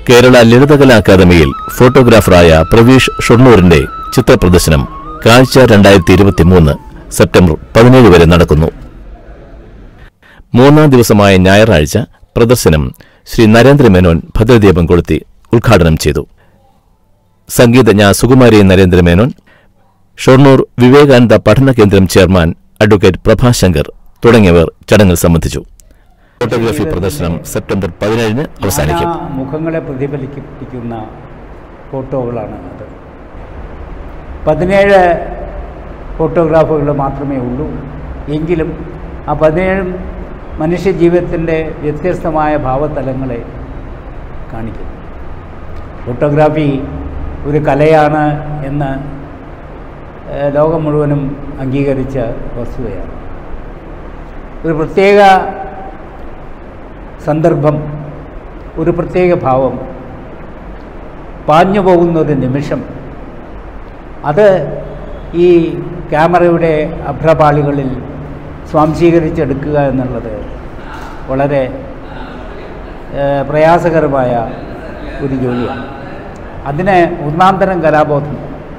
കേരള ലളിതകലാ അക്കാദമിയിൽ ഫോട്ടോഗ്രാഫറായ പ്രവീഷ് ഷൊർണൂരിന്റെ ചിത്രപ്രദർശനം കാഴ്ച രണ്ടായിരത്തി ഇരുപത്തിമൂന്ന് സെപ്റ്റംബർ പതിനേഴ് വരെ നടക്കുന്നു മൂന്നാം ദിവസമായ ഞായറാഴ്ച പ്രദർശനം ശ്രീ നരേന്ദ്രമേനോൻ ഭദ്രദീപം കൊളുത്തി ഉദ്ഘാടനം ചെയ്തു സംഗീതജ്ഞ സുകുമാരി നരേന്ദ്രമേനോൻ ഷൊർണൂർ വിവേകാനന്ദ പഠന കേന്ദ്രം ചെയർമാൻ അഡ്വക്കേറ്റ് പ്രഭാശങ്കർ തുടങ്ങിയവർ ചടങ്ങിൽ സംബന്ധിച്ചു ഫോട്ടോഗ്രാഫി പ്രദർശനം സെപ്റ്റംബർ പതിനേഴിന് അവസാനിക്കും നാനാ മുഖങ്ങളെ പ്രതിഫലിപ്പിക്കുന്ന ഫോട്ടോകളാണ് അത് പതിനേഴ് ഫോട്ടോഗ്രാഫുകൾ മാത്രമേ ഉള്ളൂ എങ്കിലും ആ പതിനേഴും മനുഷ്യ ജീവിതത്തിൻ്റെ വ്യത്യസ്തമായ ഭാവതലങ്ങളെ കാണിക്കുന്നു ഫോട്ടോഗ്രാഫി ഒരു കലയാണ് എന്ന് ഏഹ്, ലോകം മുഴുവനും അംഗീകരിച്ച വസ്തുതയാണ് ഒരു പ്രത്യേക സന്ദർഭം ഒരു പ്രത്യേക ഭാവം പാഞ്ഞു പോകുന്ന ഒരു നിമിഷം അത് ഈ ക്യാമറയുടെ അഭ്രപാളികളിൽ സ്വാംശീകരിച്ചെടുക്കുക എന്നുള്ളത് വളരെ ഏഹ്, പ്രയാസകരമായ ഒരു ജോലിയാണ് അതിന് ഒന്നാന്തരം കലാബോധം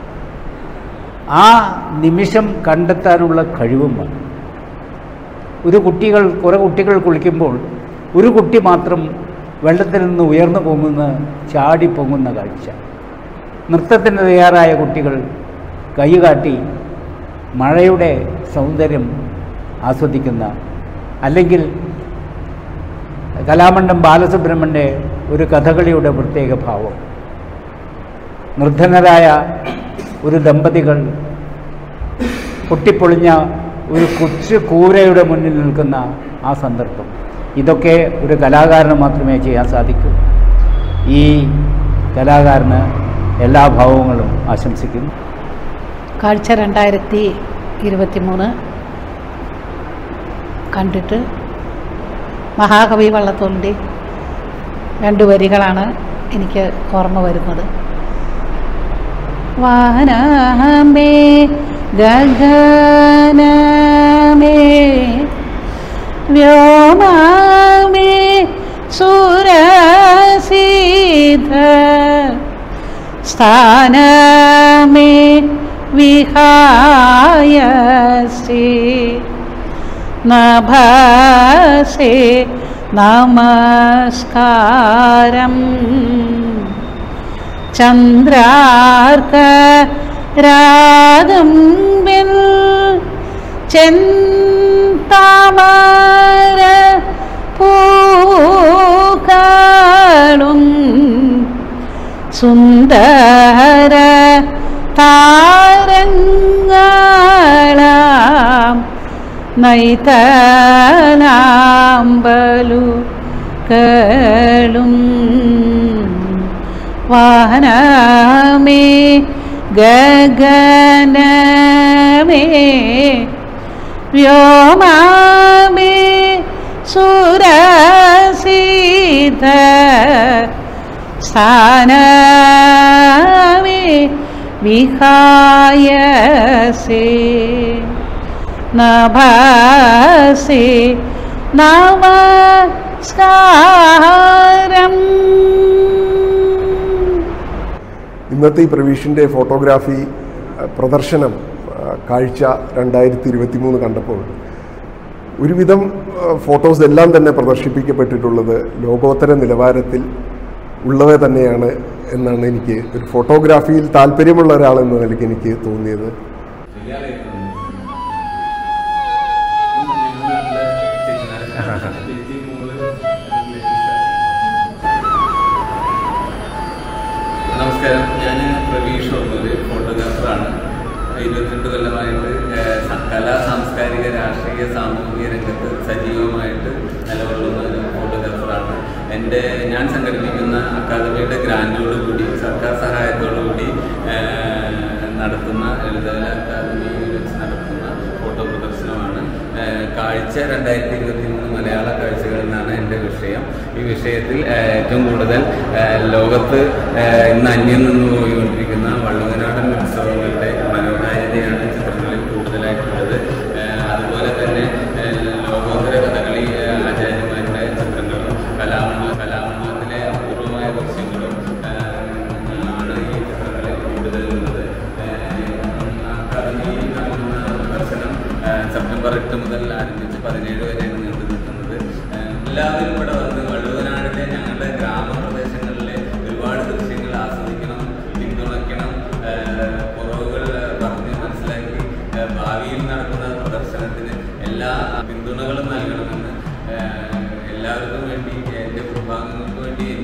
ആ നിമിഷം കണ്ടെത്താനുള്ള കഴിവും വേണം ഒരു കുട്ടികൾ കുറേ കുട്ടികൾ കുളിക്കുമ്പോൾ ഒരു കുട്ടി മാത്രം വെള്ളത്തിൽ നിന്ന് ഉയർന്നു പൊങ്ങുന്ന ചാടി പൊങ്ങുന്ന കാഴ്ച നൃത്തത്തിന് തയ്യാറായ കുട്ടികൾ കൈകാട്ടി മഴയുടെ സൗന്ദര്യം ആസ്വദിക്കുന്ന അല്ലെങ്കിൽ കലാമണ്ഡം ബാലസുബ്രഹ്മണ്യ ഒരു കഥകളിയുടെ പ്രത്യേക ഭാവം നിർധനരായ ഒരു ദമ്പതികൾ പൊട്ടിപ്പൊളിഞ്ഞ ഒരു കൊച്ചു കൂരയുടെ മുന്നിൽ നിൽക്കുന്ന ആ സന്ദർഭം ഇതൊക്കെ ഒരു കലാകാരന് മാത്രമേ ചെയ്യാൻ സാധിക്കൂ ഈ കലാകാരന് എല്ലാ ഭാവങ്ങളും ആശംസിക്കുന്നു കാഴ്ച രണ്ടായിരത്തി ഇരുപത്തി മൂന്ന് കണ്ടിട്ട് മഹാകവി വള്ളത്തോളിൻ്റെ രണ്ട് വരികളാണ് എനിക്ക് ഓർമ്മ വരുന്നത് വാനമേ ഗഗനമേ വ്യോമമേ സുരസിധ സ്ഥാനമേ വിഹായസി നഭസേ നമസ്കാരം ചന്ദ്രാർക്ക രാഗംബിൽ ചെന്താമര പൂക്കളും സുന്ദര താരങ്ങളാം നൈതനാമ്പലു കളും വാഹനമേ ഗഗനമേ വ്യോമാമേ സുരസിധ സ്ഥാനമേ വിഹായസേ നഭസേ നമസ്കാരം ഇന്നത്തെ ഈ പ്രവീഷിൻ്റെ ഫോട്ടോഗ്രാഫി അഹ്, പ്രദർശനം അഹ്, കാഴ്ച രണ്ടായിരത്തി ഇരുപത്തി മൂന്ന് കണ്ടപ്പോൾ ഒരുവിധം അഹ്, ഫോട്ടോസ് എല്ലാം തന്നെ പ്രദർശിപ്പിക്കപ്പെട്ടിട്ടുള്ളത് ലോകോത്തര നിലവാരത്തിൽ ഉള്ളവ തന്നെയാണ് എന്നാണ് എനിക്ക് ഒരു ഫോട്ടോഗ്രാഫിയിൽ താല്പര്യമുള്ള ഒരാളെന്ന നിലയ്ക്ക് എനിക്ക് തോന്നിയത് നമസ്കാരം ഞാൻ പ്രവീഷ് ഷൊർണൂര് ഫോട്ടോഗ്രാഫറാണ് ഇരുപത്തിരണ്ട് കൊല്ലമായിട്ട് ഏഹ്, സ- കലാ സാംസ്കാരിക രാഷ്ട്രീയ സാമൂഹിക രംഗത്ത് സജീവമായിട്ട് നിലകൊള്ളുന്ന ഒരു ഫോട്ടോഗ്രാഫറാണ് എൻ്റെ ഞാൻ സംഘടിപ്പിക്കുന്ന അക്കാദമിയുടെ ഗ്രാൻഡോടുകൂടി സർക്കാർ സഹായത്തോടുകൂടി ഏഹ്, നടത്തുന്ന ലളിതകല അക്കാദമിയിൽ വെച്ച് നടത്തുന്ന ഫോട്ടോ പ്രദർശനമാണ് ഏഹ്, കാഴ്ച രണ്ടായിരത്തി ഇരുപത്തി മൂന്ന് മലയാള കാഴ്ചകൾ എന്നാണ് എൻ്റെ വിഷയം ഈ വിഷയത്തിൽ ഏഹ്, ഏറ്റവും കൂടുതൽ ഏഹ്, ലോകത്ത് ഏഹ്, ഇന്ന് അന്യം നിന്ന് പോയിക്കൊണ്ടിരിക്കുന്ന വള്ളുവനാടൻ ഉത്സവങ്ങളുടെ മനോഹാരിതയാണ് ചിത്രങ്ങളിൽ കൂടുതലായിട്ടുള്ളത് ഏഹ്, അതുപോലെ തന്നെ ഏഹ്, ലോകോത്തര കഥകളി ഏഹ്, ആചാര്യന്മാരുടെ ചിത്രങ്ങളും കലാമണ്ഡല കലാമണ്ഡലത്തിലെ അപൂർവമായ ദൃശ്യങ്ങളും എല്ലാവരും ഇവിടെ വന്ന് വള്ളുവനാടിലെ ഞങ്ങളുടെ ഗ്രാമപ്രദേശങ്ങളിലെ ഒരുപാട് ദൃശ്യങ്ങൾ ആസ്വദിക്കണം പിന്തുണയ്ക്കണം ഏഹ് കുറവുകൾ പറഞ്ഞ് മനസ്സിലാക്കി ഏഹ് ഭാവിയിൽ നടക്കുന്ന പ്രദർശനത്തിന് എല്ലാ പിന്തുണകളും നൽകണമെന്ന് ഏഹ് എല്ലാവർക്കും വേണ്ടി എൻ്റെ കുടുംബാംഗങ്ങൾക്ക് വേണ്ടി